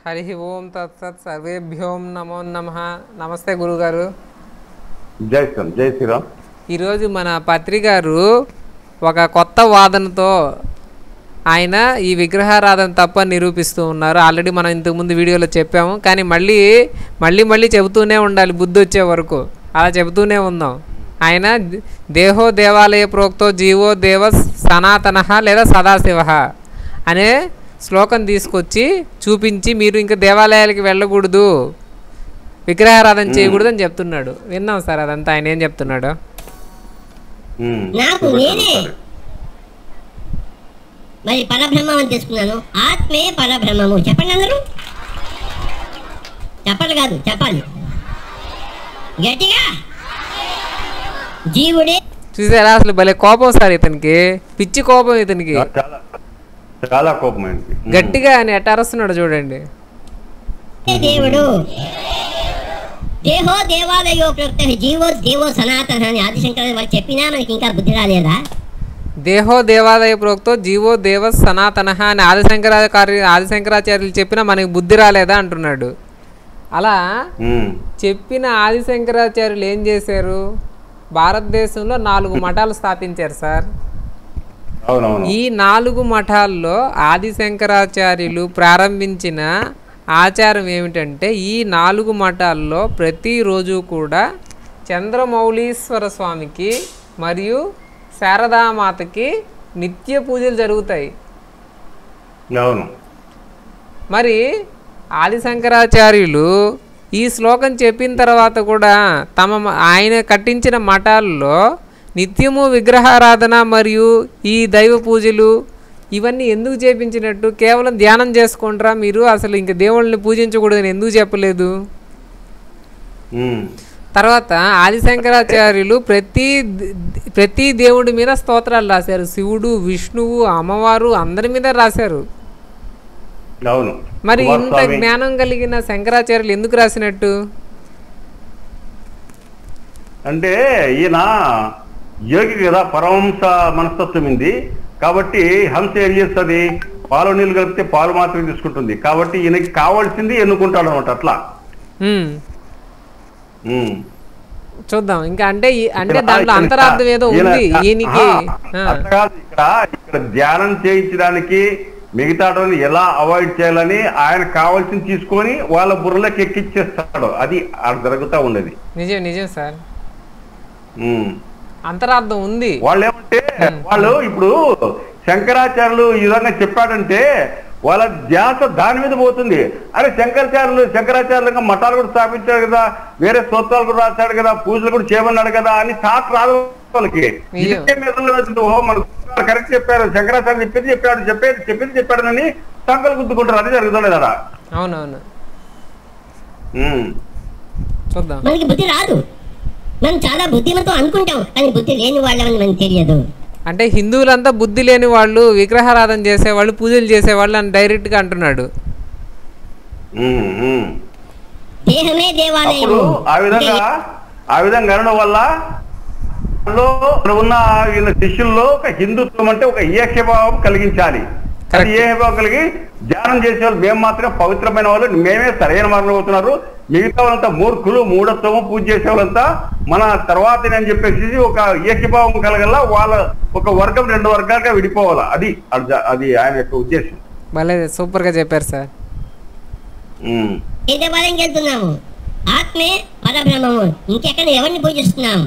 హరి ఓం తత్సత్ సర్వేభ్యోం నమో నమ నమస్తే గురుగారు జై శ్రీరామ్ జై శ్రీరామ్ ఈరోజు మన పత్రి గారు ఒక కొత్త వాదనతో ఆయన ఈ విగ్రహారాధన తప్ప నిరూపిస్తూ ఉన్నారు ఆల్రెడీ మనం ఇంతకుముందు వీడియోలో చెప్పాము కానీ మళ్ళీ మళ్ళీ మళ్ళీ చెబుతూనే ఉండాలి బుద్ధి వచ్చే వరకు అలా చెబుతూనే ఉందాం ఆయన దేహో దేవాలయ ప్రోక్తో జీవో దేవ సనాతన లేదా సదాశివ అనే శ్లోకం తీసుకొచ్చి చూపించి మీరు ఇంకా దేవాలయాలకి వెళ్ళకూడదు విగ్రహారాధన చేయకూడదు అని చెప్తున్నాడు విన్నాం సార్ అదంతా ఆయన ఏం చెప్తున్నాడు ఉమ్, నాకు చూపెట్టాను నేనే. ఒకసారి. మరి పరబ్రహ్మం అని తీసుకున్నాను ఆత్మే పరబ్రహ్మము చెప్పండి అందరూ చెప్పాలి కాదు చెప్పాలి గట్టిగా జీవుడే చూసారా అసలు భలే కోపం సార్ ఇతనికి పిచ్చి కోపం ఇతనికి చాలా చాలా కోపమైంది ఉమ్, గట్టిగా అని ఎట్ట అరుస్తున్నాడు చూడండి దేవుడు దేహో దేవాలయో ప్రోక్త జీవో దేవో సనాతన అని ఆదిశంకర వారు చెప్పినా మనకి ఇంకా బుద్ధి రాలేదా దేహో దేవాలయ ప్రోక్తో జీవో దేవ సనాతన అని ఆదిశంకరాచార్య ఆదిశంకరాచార్యులు చెప్పినా మనకి బుద్ధి రాలేదా అంటున్నాడు అలా ఉమ్, చెప్పిన ఆదిశంకరాచార్యులు ఏం చేశారు భారతదేశంలో నాలుగు మఠాలు స్థాపించారు సార్ అవునవును ఈ నాలుగు మఠాల్లో ఆదిశంకరాచార్యులు ప్రారంభించిన ఆచారం ఏమిటంటే ఈ నాలుగు మఠాల్లో ప్రతిరోజు కూడా చంద్రమౌళీశ్వర స్వామికి మరియు శారదామాతకి నిత్య పూజలు జరుగుతాయి అవును మరి ఆదిశంకరాచార్యులు ఈ శ్లోకం చెప్పిన తర్వాత కూడా తమ మ- ఆయన కట్టించిన మఠాల్లో నిత్యము విగ్రహారాధన మరియు ఈ దైవ పూజలు ఇవన్నీ ఎందుకు చేపించినట్టు కేవలం ధ్యానం చేసుకుంటారా మీరు అసలు ఇంక దేవుళ్ళని పూజించకూడదని ఎందుకు చెప్పలేదు ఉమ్, తర్వాత ఆదిశంకరాచార్యులు ప్రతి ద- ప్రతి దేవుడి మీద స్తోత్రాలు రాశారు శివుడు విష్ణువు అమ్మవారు అందరి మీద రాశారు అవును మరి ఇంత కుమారస్వామి, జ్ఞానం కలిగిన శంకరాచార్యులు ఎందుకు రాసినట్టు అంటే ఈయన యోగి కదా పరమహంస మనస్తత్వం ఉంది కాబట్టి హంస ఏం చేస్తుంది పాలు నీళ్ళు కలిపితే పాలు మాత్రమే తీసుకుంటుంది కాబట్టి ఈయనకి కావాల్సింది ఎన్నుకుంటాడు అనమాట అట్లా ఉమ్, ఉమ్. చూద్దాం ఇంకా అంటే ఈ- అంటే ఇక్కడ దాంట్లో ఇక్కడ అంతరార్థం ఏదో ఈయన- ఉంది ఈయనకి ఆహా, ఆ, అట్లా కాదు ఇక్కడ ఇక్కడ ధ్యానం చేయించడానికి మిగతా ఎలా అవాయిడ్ చేయాలని ఆయన కావాల్సింది తీసుకొని వాళ్ళ బుర్రలోకి ఎక్కిచ్చేస్తాడు అది అక్కడ జరుగుతూ ఉండేది నిజం నిజం సార్ ఉమ్. అంతరార్థం ఉంది వాళ్ళు ఏమంటే వాళ్ళు ఇప్పుడు శంకరాచార్యులు ఈ విధంగా చెప్పాడంటే వాళ్ళ ధ్యాస దాని మీద పోతుంది అరే శంకరాచార్యులు శంకరాచార్యులుగా మఠాలు కూడా స్థాపించాడు కదా వేరే స్తోత్రాలు కూడా రాశాడు కదా పూజలు కూడా చేయమన్నాడు కదా అని థాట్ రాదు వాళ్ళకి నిజం. ఇదే మీద వచ్చింది, ఓహో మన కరెక్ట్ చెప్పారు శంకరాచార్య చెప్పింది చెప్పాడు చెప్పేది చెప్పింది చెప్పాడని సంకలు గుద్దుకుంటారు అది జరుగుతుంది కదా అవునవును ఉమ్. చూద్దాం మనకి బుద్ధి రాదు మనం చాలా బుద్ధిమంతం అనుకుంటాం కానీ బుద్ధి లేని వాళ్ళమని మనకు తెలియదు అంటే హిందువులంతా బుద్ధి లేని వాళ్ళు విగ్రహారాధన చేసేవాళ్ళు పూజలు చేసేవాళ్ళు అని డైరెక్ట్గా అంటున్నాడు ఉమ్, ఉమ్. దేహమే అప్పుడు దేవాలయం ఆ విధంగా ఆ విధంగా అనడం వల్ల అందులో ఉన్న వీళ్ళ శిష్యుల్లో ఒక హిందుత్వం అంటే ఒక ఏకభావం కలిగించాలి అది Correct. ఏకభావం కలిగి ధ్యానం చేసే వాళ్ళు మేము మాత్రమే పవిత్రమైన వాళ్ళు మేమే సరైన మార్గంలో అవుతున్నారు మిగతా వాళ్ళంతా మూర్ఖులు మూఢత్వము పూజ చేసే వాళ్ళంతా మన తర్వాత అని చెప్పేసి ఒక ఏకభావం కలగల వాళ్ళ ఒక వర్గం రెండు వర్గాలుగా విడిపోవాలా అది అర్జ- అది ఆయన యొక్క ఉద్దేశం భలే సూపర్గా చెప్పారు సార్ ఉమ్. ఏ దేవాలయంకి వెళ్తున్నాము ఆత్మే పరబ్రహ్మము ఇంకెక్కడ ఎవరిని పూజిస్తున్నాము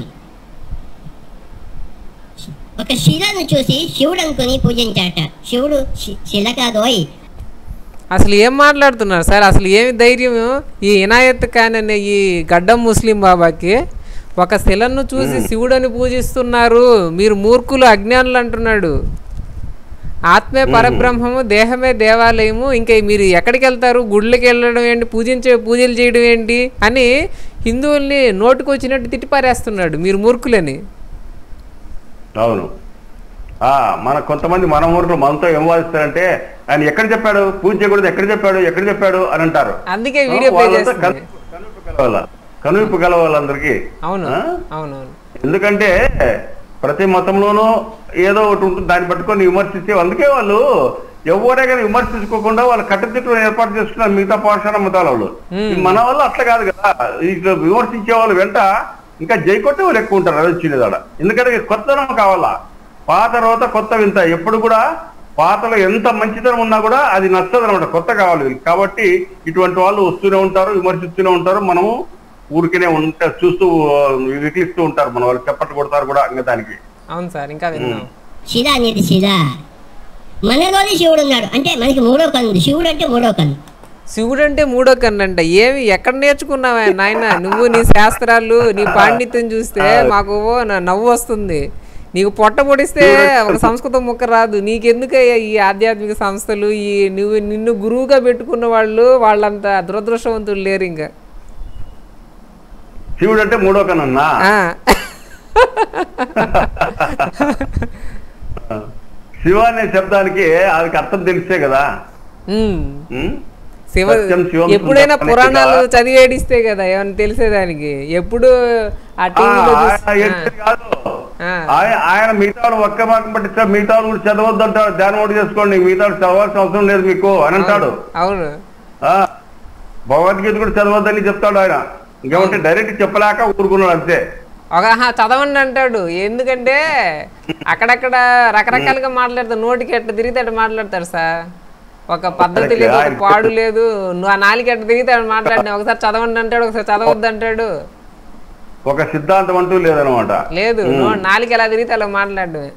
ఒక శిలను చూసి శివుడు అనుకుని పూజించాట శివుడు శి- శిల కాదోయ్ అసలు ఏం మాట్లాడుతున్నారు సార్ అసలు ఏమి ధైర్యం ఈ ఇనాయత్ ఖాన్ అనే ఈ గడ్డం ముస్లిం బాబాకి ఒక శిలను చూసి శివుడని పూజిస్తున్నారు మీరు మూర్ఖులు అజ్ఞానులు అంటున్నాడు ఆత్మే పరబ్రహ్మము దేహమే దేవాలయము ఇంకా మీరు ఎక్కడికి వెళ్తారు గుళ్ళకి వెళ్ళడం ఏంటి పూజించే పూజలు చేయడం ఏంటి అని హిందువుల్ని నోటుకొచ్చినట్టు తిట్టిపారేస్తున్నాడు మీరు మూర్ఖులని అవును ఆ మన కొంతమంది మన ఊరిలో మనతో ఏం వాదిస్తారంటే ఆయన ఎక్కడ చెప్పాడు పూజ చేయకూడదు ఎక్కడ చెప్పాడు ఎక్కడ చెప్పాడు అని అంటారు అందుకే వీడియో ప్లే వాళ్ళంతా చేస్తుంది కనువిప్పు కనువిప్పు గలవాళ్ళ కనువిప్పు గల వాళ్ళందరికీ అవును ఆ? అవునవును ఎందుకంటే ప్రతి మతంలోనూ ఏదో ఒకటి ఉంటుంది దాన్ని పట్టుకొని విమర్శించే అందుకే వాళ్ళు ఎవరే కానీ విమర్శించుకోకుండా వాళ్ళు కట్టుదిట్టును ఏర్పాటు చేసుకున్నారు మిగతా పాఠశాల మతాల వాళ్ళు మ్మ్. మన వాళ్ళు అట్లా కాదు కదా ఇక విమర్శించే వాళ్ళు వెంట ఇంకా జైకొట్టే వాళ్ళు ఎక్కువ ఉంటారు అది వచ్చింది ఆడ ఎందుకంటే ఇక కొత్తదనం కావాలా పాత రోత కొత్త వింత ఎప్పుడు కూడా పాతలో ఎంత మంచితనం ఉన్నా కూడా అది నచ్చదు అనమాట కొత్త కావాలి వీళ్ళకి. కాబట్టి ఇటువంటి వాళ్ళు వస్తూనే ఉంటారు విమర్శిస్తూనే ఉంటారు మనము ఊరికనే ఉంటే చూస్తూ ఆ, వికిలిస్తూ ఉంటారు మన వాళ్ళు చెప్పట్లు కొడతారు కూడా ఇంకా దానికి అవును సార్ ఇంకా విన్నాం శిల అనేది శిల మనలోనే శివుడు ఉన్నాడు అంటే మనకి మూడో కన్ను ఉంది శివుడు అంటే మూడో కన్ను శివుడు అంటే మూడో కన్నంట ఏమి ఎక్కడ నేర్చుకున్నావా నాయన నువ్వు నీ శాస్త్రాలు నీ పాండిత్యం చూస్తే మాకు ఓ న- నవ్వు వస్తుంది నీకు పొట్ట పొడిస్తే ఒక సంస్కృత ముక్క రాదు నీకెందుకయ్యా ఈ ఆధ్యాత్మిక సంస్థలు ఈ నువ్వు నిన్ను గురువుగా పెట్టుకున్న వాళ్ళు వాళ్ళంత దురదృష్టవంతులు లేరు ఇంకా శివుడు అంటే మూడో కన్నా ఆ. శివ అనే శబ్దానికి అది అర్థం తెలిసే కదా ఉమ్. ఉమ్? శివ సత్యం శివం ఎప్పుడైనా సుందరం పురాణాలు అనేక- చదివేడిస్తే కదా ఏమైనా తెలిసేదానికి ఎప్పుడు ఆ ఆ, టీవీలో ఆయన ఎట్టి కాదు ఆ. ఆయన- ఆయన మిగతా వాళ్ళు ఒక్క మాటను పట్టించా మిగతా వాళ్ళు కూడా చదవద్దు అంటాడు ధ్యానం ఒకటి చేసుకోండి మిగతా వాళ్ళు చదవాల్సిన అవసరం లేదు మీకు అని అంటాడు అవును ఆ భగవద్గీత కూడా చదవద్దని చెప్తాడు ఆయన ఇంకేమంటే డైరెక్ట్ చెప్పలేక ఊరుకున్నాడు అంతే ఒక ఆహా, చదవండి అంటాడు ఎందుకంటే అక్కడక్కడ రకరకాలుగా మాట్లాడతాడు నోటికి ఎట్ట తిరిగితే అట్ట మాట్లాడతాడు సార్ ఒక పద్ధతి లేదు ఒక పాడు లేదు నువ్వు ఆ నాలుగు ఎట్ట తిరిగితే అట్ట మాట్లాడినా ఒకసారి చదవండి అంటాడు ఒకసారి చదవద్దు అంటాడు ఒక సిద్ధాంతం అంటూ లేదనమాట లేదు నో- నాలుగు ఎలా తిరిగితే అలా మాట్లాడమే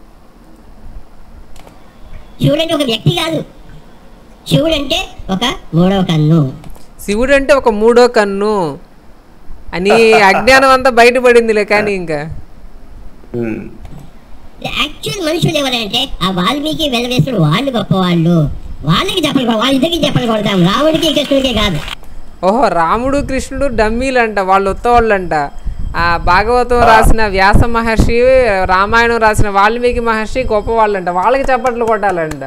శివుడు అంటే ఒక వ్యక్తి కాదు శివుడు అంటే ఒక మూడో కన్ను శివుడు అంటే ఒక మూడో కన్ను అని అజ్ఞానం అంతా బయటపడిందిలే కానీ ఇంకా ఉమ్. యాక్చువల్ మనుషులు ఎవరంటే ఆ వాల్మీకి వెలవేసుడు వాళ్ళు గొప్పవాళ్ళు వాళ్ళకి చెప్పలు కొడ- వాళ్ళిద్దరికి చెప్పలు కొడతాం రాముడికి కృష్ణుడికే కాదు ఓహో రాముడు కృష్ణుడు డమ్మీలంట వాళ్ళు ఉత్తవాళ్ళంట ఆ భాగవతం రాసిన వ్యాస మహర్షి రామాయణం రాసిన వాల్మీకి మహర్షి గొప్పవాళ్ళంట వాళ్ళకి చప్పట్లు కొట్టాలంట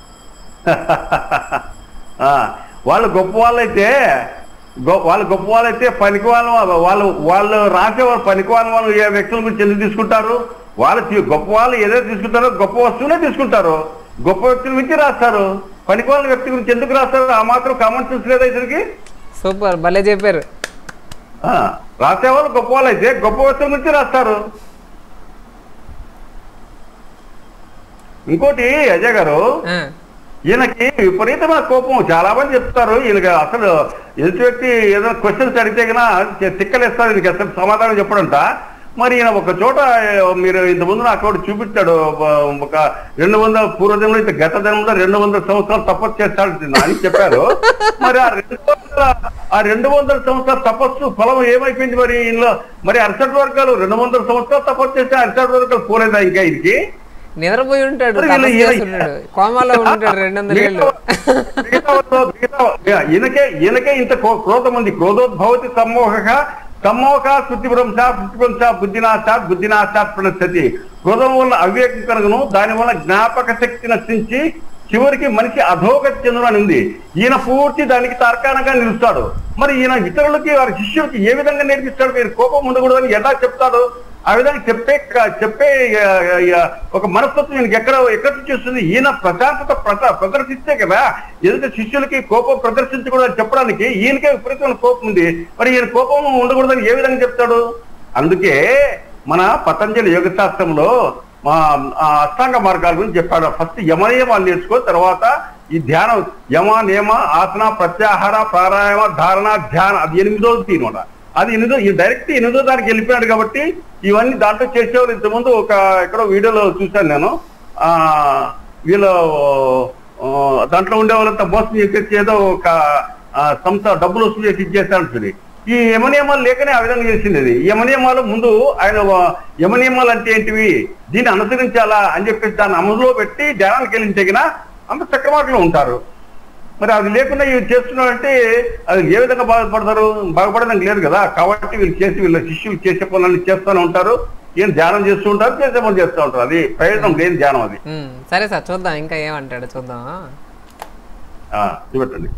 ఆ, వాళ్ళు గొప్ప వాళ్ళైతే గొ- వాళ్ళు గొప్ప వాళ్ళైతే పనికి వాళ్ళ వాళ్ళు వాళ్ళు రాసేవాళ్ళు పనికి వాళ్ళ వాళ్ళు ఏ వ్యక్తుల గురించి ఎందుకు తీసుకుంటారు వాళ్ళు తీ- గొప్ప వాళ్ళు ఏదైతే తీసుకుంటారో గొప్ప వస్తువునే తీసుకుంటారు గొప్ప వ్యక్తుల గురించి రాస్తారు పనికి వాళ్ళ వ్యక్తి గురించి ఎందుకు రాస్తారు ఆ మాత్రం కామన్ సెన్స్ లేదా ఇతనికి సూపర్ భలే చెప్పారు ఆ, రాసేవాళ్ళు గొప్ప వాళ్ళు అయితే గొప్ప వ్యక్తుల గురించి రాస్తారు ఇంకోటి అజయ్ గారు ఆ, ఈయనకి విపరీతమైన కోపం చాలా మంది చెప్తారు ఈయనకి అసలు ఎదుటి వ్యక్తి ఏదైనా క్వశ్చన్స్ అడిగితే కన్నా తిక్కలేస్తారు ఈయనకి అసలు సమాధానం చెప్పడంట మరి ఈయన ఒక చోట ఏ, మీరు ఇంతకుముందు నాకు ఒకటి చూపించాడు ఒక- ఒక రెండు వందల పూర్వజన్మలో ఇంత గత జన్మలో రెండు వందల సంవత్సరాలు తపస్సు చేస్తాడు అని చెప్పారు మరి ఆ రెండు వందల ఆ రెండు వందల సంవత్సరాల తపస్సు ఫలం ఏమైపోయింది మరి ఇందులో మరి అరిసటి వర్గాలు రెండు వందల సంవత్సరాలు తపస్సు చేస్తే అరిసటి వర్గాలు పోలేదా ఇంకా ఈయనకి నిద్రపోయి ఉంటాడు మరి తపస్సు ఈయన- చేస్తున్నాడు కోమాలో ఉంటాడు రెండు వందల ఏళ్ళు మిగతా వాళ్ళు- మిగతా- ఈయనకే ఈయనకే ఇంత క్రో- క్రోధం ఉంది క్రోధోద్భవతి సమ్మోహ సమ్మోహ శృతిభ్రంశ శృతిభ్రంశ బుద్ధినాశాత్ బుద్ధినాశాత్ ప్రణస్థితి క్రోధం వల్ల అవివేకం కనుగను దాని వల్ల జ్ఞాపక శక్తి నశించి చివరికి మనిషి అధోగతి చెందునని ఉంది ఈయన పూర్తి దానికి తార్కాణంగా నిలుస్తాడు మరి ఈయన ఇతరులకి వారి శిష్యులకి ఏ విధంగా నేర్పిస్తాడు మీరు కోపం ఉండకూడదని ఎలా చెప్తాడు ఆ విధంగా చెప్పే క- చెప్పే ఆ, ఆ, ఒక మనస్తత్వం ఈయనకి ఎక్కడ ఎక్కడ నుంచి వస్తుంది ఈయన ప్రశాంతత ప్రద- ప్రదర్శిస్తే కదా ఎదుటి శిష్యులకి కోపం ప్రదర్శించకూడదని చెప్పడానికి ఈయనకే విపరీతమైన కోపం ఉంది మరి ఈయన కోపం ఉండకూడదని ఏ విధంగా చెప్తాడు అందుకే మన పతంజలి యోగ శాస్త్రంలో మా ఆ అష్టాంగ మార్గాల గురించి చెప్పాడు ఫస్ట్ యమనియమాలు నేర్చుకో తర్వాత ఈ ధ్యానం యమ నియమ ఆసన ప్రత్యాహార ప్రాణాయామ ధారణ ధ్యాన అది ఎనిమిదోది అనమాట అది ఎనిమిదో ఈ డైరెక్ట్ ఎనిమిదో దానికి వెళ్ళిపోయాడు కాబట్టి ఇవన్నీ దాంట్లో చేసేవారు ఇంతకుముందు ఒక ఎక్కడో వీడియోలో చూశాను నేను ఆ వీళ్ళు ఆ, దాంట్లో ఉండే వాళ్ళంతా మోసం చేసేసి ఏదో ఒక ఆ, సంస్థ డబ్బులు వసూలు చేసి ఇచ్చేస్తాను చూడి ఈ యమనియమాలు లేకనే ఆ విధంగా చేసింది ఇది యమనియమాలు ముందు ఆయన వ- యమనియమాలు అంటే ఏంటివి దీన్ని అనుసరించాలా అని చెప్పేసి దాన్ని అమలులో పెట్టి ధ్యానానికి వెళ్ళిన తగిన అంత చక్రవాటిలో ఉంటారు మరి అది లేకుండా ఇవి చేస్తున్నారంటే అది ఏ విధంగా బాధపడతారు బాగుపడడానికి లేదు కదా కాబట్టి వీళ్ళు చేసి వీళ్ళ శిష్యులు చేసే పనులన్నీ చేస్తూనే ఉంటారు ఏం ధ్యానం చేస్తూ ఉంటారు చేసే పనులు చేస్తూ ఉంటారు అది ప్రయోజనం లేని ధ్యానం అది ఉమ్, సరే సార్ చూద్దాం ఇంకా ఏమంటాడు చూద్దాం ఆ, చూపెట్టండి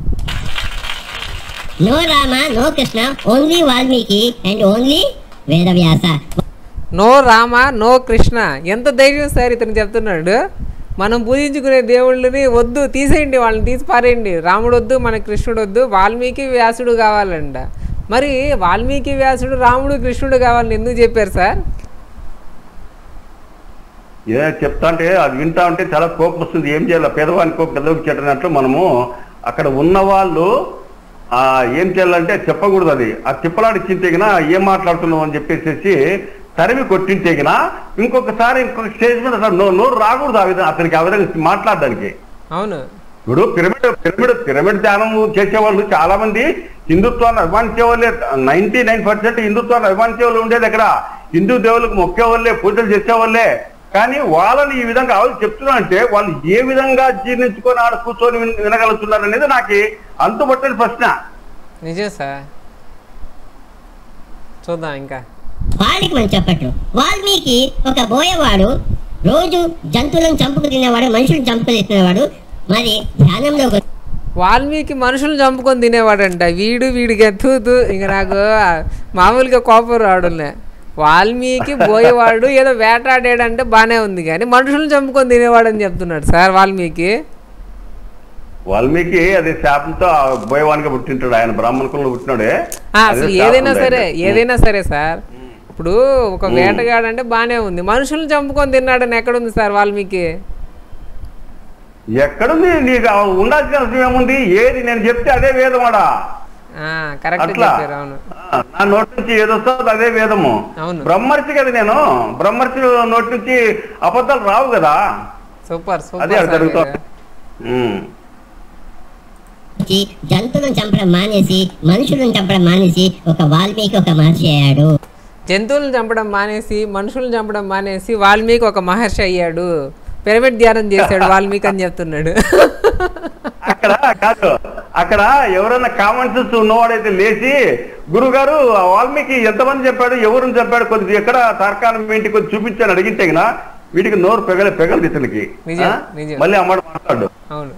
no Rama no Krishna only Valmiki and only Vedavyasa no Rama no Krishna ఎంత ధైర్యం సార్ ఇతను చెప్తున్నాడు మనం పూజించుకునే దేవుళ్ళని వద్దు తీసేయండి వాళ్ళని తీసి పారేయండి రాముడు వద్దు మన కృష్ణుడు వద్దు వాల్మీకి వ్యాసుడు కావాలంట మరి వాల్మీకి వ్యాసుడు రాముడు కృష్ణుడు కావాలని ఎందుకు చెప్పారు సార్ ఏ చెప్తా అంటే అది వింటా ఉంటే చాలా కోపం వస్తుంది ఏం చేయాలి పేదవానికి పెద్దవానికి చెట్టనట్లు మనము అక్కడ ఉన్న వాళ్ళు ఆ ఏం చేయాలంటే చెప్పకూడదు అది ఆ తిప్పలాడి చింతగిన ఏం మాట్లాడుతున్నావు అని చెప్పేసి తరిమి కొట్టించేగిన ఇంకొకసారి ఇంకొక స్టేజ్ మీద అసలు నో- నోరు రాకూడదు ఆ విధంగా అతనికి ఆ విధంగా మాట్లాడడానికి అవును ఇప్పుడు పిరమిడ్ పిరమిడ్ పిరమిడ్ ధ్యానం చేసేవాళ్ళు చాలా మంది హిందుత్వాన్ని అభిమానించే వాళ్ళే నైన్టీ నైన్ పర్సెంట్ హిందుత్వాన్ని అభిమానించే వాళ్ళు ఉండేది అక్కడ హిందూ దేవులకు మొక్కే వాళ్ళే పూజలు చేసే వాళ్ళే కానీ వాళ్ళని ఈ విధంగా వాళ్ళు చెప్తున్నా అంటే వాళ్ళు ఏ విధంగా జీర్ణించుకొని ఆడ కూర్చొని విన- వినగలుగుతున్నారు అనేది నాకు అంతుబట్టని ప్రశ్న నిజం సార్ చూద్దాం ఇంకా వాళ్ళకి మనం చెప్పట్లు వాల్మీకి ఒక బోయవాడు రోజు జంతువులను చంపుకు తినేవాడు మనుషులను చంపుకు తినేవాడు మరి ధ్యానంలో ఒక వాల్మీకి మనుషులు చంపుకొని తినేవాడంట వీడు వీడికి ఎత్తుతూ ఇంక నాకు మామూలుగా కోపం రావడంలే వాల్మీకి పోయేవాడు ఏదో వేటాడాడంటే బాగానే ఉంది కానీ మనుషులు చంపుకొని తినేవాడని చెప్తున్నాడు సార్ వాల్మీకి వాల్మీకి అది శాపంతో ఆ బోయవానిగా పుట్టింటాడు ఆయన బ్రాహ్మణ కులంలో పుట్టినాడే ఆ, అదే అసలు శాపం ఏదైనా ఉంది సరే ఆయనకి. ఏదైనా సరే సార్ ఇప్పుడు ఒక వేటగాడంటే బాగానే ఉంది మనుషులు చంపుకొని తిన్నాడని ఎక్కడుంది సార్ వాల్మీకి ఎక్కడుంది నీకు ఆ ఉండాల్సిన అవసరం ఏముంది ఏది నేను చెప్తే అదే వేదమాడా ఆ, కరెక్ట్ అట్లా చెప్పారు అవును ఆ, నా నోటి నుంచి ఏదొస్తుందో అదే వేదము అవును. బ్రహ్మర్షి కదా నేను బ్రహ్మర్షి నోటి నుంచి అబద్ధాలు రావు కదా సూపర్ అదే సూపర్ అక్కడ సార్ జరుగుతుంది మీరు. ఉమ్. వచ్చి జంతువులను చంపడం మానేసి మనుషులను చంపడం మానేసి ఒక వాల్మీకి ఒక మహర్షి అయ్యాడు జంతువులను చంపడం మానేసి మనుషులను చంపడం మానేసి వాల్మీకి ఒక మహర్షి అయ్యాడు పిరమిడ్ ధ్యానం చేశాడు వాల్మీకి అని చెప్తున్నాడు అక్కడ కాదు అక్కడ ఎవరైనా కామన్ సెన్స్ ఉన్నవాడైతే లేచి గురుగారు ఆ వాల్మీకి ఎంతమంది చెప్పాడు ఎవరిని చెప్పాడు కొద్ది ఎక్కడ తార్కాణం ఏంటి కొద్ది చూపించాను అడిగితే గిన వీటికి నోరు పెగల పెగలదు ఇతనికి నిజం, ఆ? నిజం. మళ్ళీ అమ్మాడు మాట్లాడు అవును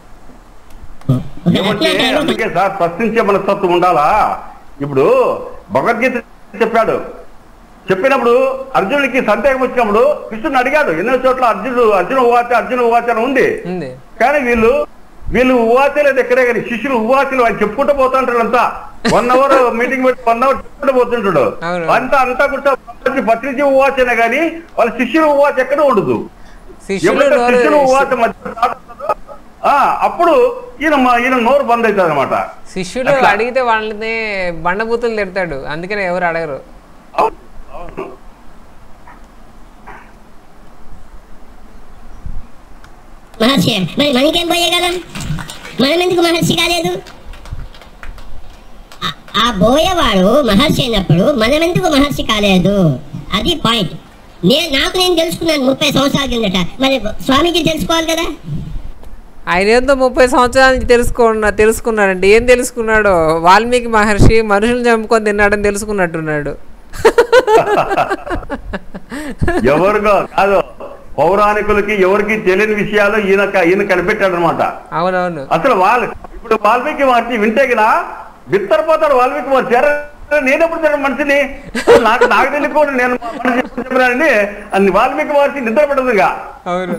ఒక ఏమంటే రత్నాకరుడు అందుకే సార్ ప్రశ్నించే మనస్తత్వం ఉండాలా ఇప్పుడు భగవద్గీత చెప్పాడు చెప్పినప్పుడు అర్జునుడికి సందేహం వచ్చినప్పుడు కృష్ణుని అడిగాడు ఎన్నో చోట్ల అర్జునుడు అర్జున ఉవాచ అర్జున ఉవాచ అని ఉంది ఉంది కానీ వీళ్ళు వీళ్ళు ఉవాచ లేదు ఎక్కడే కానీ శిష్యులు ఉవాచలు ఆయన చెప్పుకుంటూ పోతుంటాడు అంతా వన్ అవర్ మీటింగ్ పెట్టి వన్ అవర్ చెప్పుకుంటూ పోతుంటాడు అవును. అంతా అంతా కూడా పత్రిజీ ఉవాచనే కానీ వాళ్ళ శిష్యులు ఉవాచ ఎక్కడ ఉండదు శిష్యులు ఎప్పుడైతే నోరు శిష్యులు ఉవాచ మధ్య స్టార్ట్ అవుతుందో, ఆ అప్పుడు ఈయన మా- ఈయన నోరు బంద్ అవుతుంది అనమాట శిష్యులు అట్లా. అడిగితే వాళ్ళని బండబూతులు తిడతాడు అందుకనే ఎవరు అడగరు మహర్షి మరి మనకేం పోయే కదా మనం ఎందుకు మహర్షి కాలేదు ఆ- ఆ బోయేవాడు మహర్షి అయినప్పుడు మనం ఎందుకు మహర్షి కాలేదు అది పాయింట్ నేను నాకు నేను తెలుసుకున్నాను ముప్పై సంవత్సరాల కిందట మరి స్వామీజీ తెలుసుకోవాలి కదా ఆయన ఏందో ముప్పై సంవత్సరాల నుంచి తెలుసుకున్నా తెలుసుకున్నాడండి ఏం తెలుసుకున్నాడో వాల్మీకి మహర్షి మనుషులు చంపుకొని తిన్నాడని తెలుసుకున్నట్టున్నాడు ఎవరిగా కాదు పౌరాణికులకి ఎవరికి తెలియని విషయాలు ఈయన ఈయన కనిపెట్టాడు అనమాట అవునవును అసలు వాళ్ళు ఇప్పుడు వాల్మీకి మహర్షి వింటేగిన బిత్తరపోతాడు వాల్మీకి మహర్షి అరే, నేను ఎప్పుడు తెలియని మనిషిని నాకు నాకు తెలియకుండా నేను మనిషి ఎప్పుడు చెప్పినానండి అని వాల్మీకి మహర్షి నిద్ర పడదుగా అవును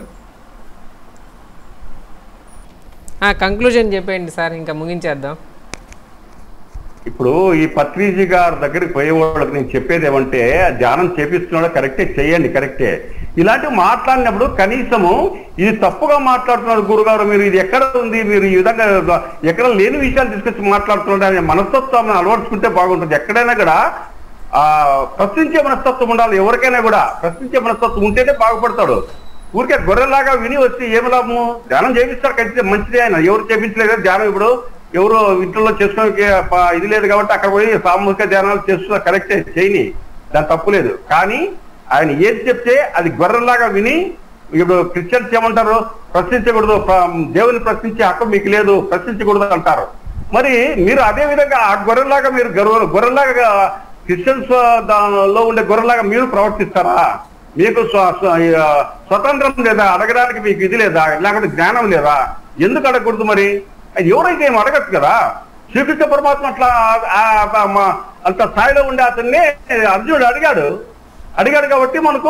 కంక్లూజన్ చెప్పేయండి సార్ ఇంకా ముగించేద్దాం ఇప్పుడు ఈ పత్రిజీ గారి దగ్గరికి పోయే వాళ్ళకి నేను చెప్పేది ఏమంటే ధ్యానం చేపిస్తున్నాడో కరెక్టే చేయండి కరెక్టే ఇలాంటివి మాట్లాడినప్పుడు కనీసము ఇది తప్పుగా మాట్లాడుతున్నారు గురుగారు మీరు ఇది ఎక్కడ ఉంది మీరు ఈ విధంగా ఎక్కడ లేని విషయాలు తీసుకొచ్చి మాట్లాడుతున్నారు అనే మనస్తత్వం అలవర్చుకుంటే బాగుంటుంది ఎక్కడైనా కూడా ఆ ప్రశ్నించే మనస్తత్వం ఉండాలి ఎవరికైనా కూడా ప్రశ్నించే మనస్తత్వం ఉంటేనే బాగుపడతాడు ఊరికే గొర్రెలాగా విని వచ్చి ఏమి లాభము ధ్యానం చేపిస్తారు ఖచ్చితంగా మంచిదే ఆయన ఎవరు చేపించలేదు కదా ధ్యానం ఇప్పుడు ఎవరు ఇంట్లో చేసుకోవడానికి ప- ఇది లేదు కాబట్టి అక్కడ పోయి సామూహిక ధ్యానాలు చేస్తున్నారు కరెక్టే చేయని దాని తప్పు లేదు కానీ ఆయన ఏది చెప్తే అది గొర్రెలాగా విని ఇప్పుడు క్రిస్టియన్స్ ఏమంటారు ప్రశ్నించకూడదు ప్ర- దేవుని ప్రశ్నించే హక్కు మీకు లేదు ప్రశ్నించకూడదు అంటారు మరి మీరు అదే విధంగా ఆ గొర్రెలాగా మీరు గొర్రె గొర్రెలాగా క్రిస్టియన్స్ లో ఉండే గొర్రెలాగా మీరు ప్రవర్తిస్తారా మీకు స్వ- స్వ- ఆ, స్వతంత్రం లేదా అడగడానికి మీకు ఇది లేదా లేకపోతే జ్ఞానం లేదా ఎందుకు అడగకూడదు మరి అది ఎవరైతే ఏం అడగచ్చు కదా శ్రీకృష్ణ పరమాత్మ అట్లా ఆ- ఆ- మా- అంత స్థాయిలో ఉండే అతన్ని అర్జునుడు అడిగాడు అడిగాడు కాబట్టి మనకు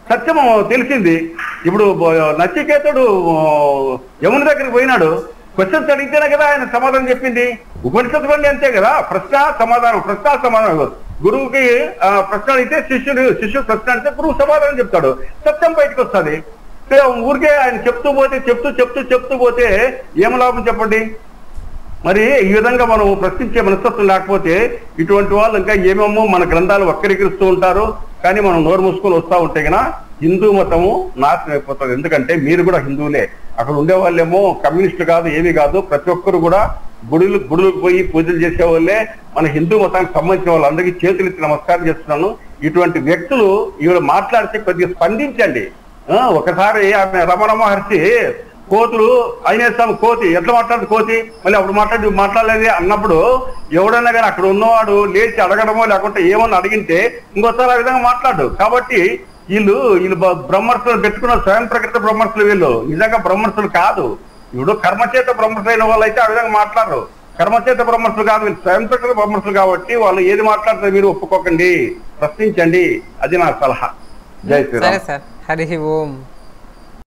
సత్యము తెలిసింది ఇప్పుడు బ- నచికేతుడు ఆ, యముని దగ్గరికి పోయినాడు క్వశ్చన్స్ అడిగితేనే కదా ఆయన సమాధానం చెప్పింది ఉపనిషత్తు అన్నీ అంతే కదా ప్రశ్న సమాధానం ప్రశ్న సమాధానం గురువుకి ఆ, ప్రశ్న అడిగితే శిష్యుడు శిష్యుడు ప్రశ్న అడిగితే గురువు సమాధానం చెప్తాడు సత్యం బయటకు వస్తుంది ఊరికే ఆయన చెప్తూ పోతే చెప్తూ చెప్తూ చెప్తూ పోతే ఏం లాభం చెప్పండి మరి ఈ విధంగా మనం ప్రశ్నించే మనస్తత్వం లేకపోతే ఇటువంటి వాళ్ళు ఇంకా ఏమేమో మన గ్రంథాలు వక్రీకరిస్తూ ఉంటారు కానీ మనం నోరు మూసుకొని వస్తూ ఉంటే గన హిందూ మతము నాశనం అయిపోతుంది ఎందుకంటే మీరు కూడా హిందువులే అక్కడ ఉండే వాళ్ళేమో కమ్యూనిస్టులు కాదు ఏమీ కాదు ప్రతి ఒక్కరు కూడా గుడులు గుడులకు పోయి పూజలు చేసే వాళ్ళే మన హిందూ మతానికి సంబంధించిన వాళ్ళందరికీ చేతులు ఎత్తి నమస్కారం చేస్తున్నాను ఇటువంటి వ్యక్తులు ఈవిడ మాట్లాడితే కొద్దిగా స్పందించండి ఆ, ఒకసారి ఆమె రమణ మహర్షి కోతులు అయినేస్తాం కోతి ఎట్లా మాట్లాడు కోతి మళ్ళీ అప్పుడు మాట్లాడి మాట్లాడలేదు అన్నప్పుడు ఎవడైనా కానీ అక్కడ ఉన్నవాడు లేచి అడగడమో లేకుంటే ఏమన్నా అడిగింటే ఇంకోసారి ఆ విధంగా మాట్లాడు కాబట్టి వీళ్ళు వీళ్ళు బ- బ్రహ్మర్షులు పెట్టుకున్న స్వయం ప్రకృత బ్రహ్మర్షులు వీళ్ళు నిజంగా బ్రహ్మర్షులు కాదు ఇప్పుడు కర్మచేత బ్రహ్మర్షులు అయిన వాళ్ళు అయితే ఆ విధంగా మాట్లాడరు కర్మచేత బ్రహ్మర్షులు కాదు వీళ్ళు స్వయం ప్రకృత బ్రహ్మర్షులు కాబట్టి వాళ్ళు ఏది మాట్లాడితే మీరు ఒప్పుకోకండి ప్రశ్నించండి అది నా సలహా జై సరే శ్రీరామ్ సార్ హరి ఓం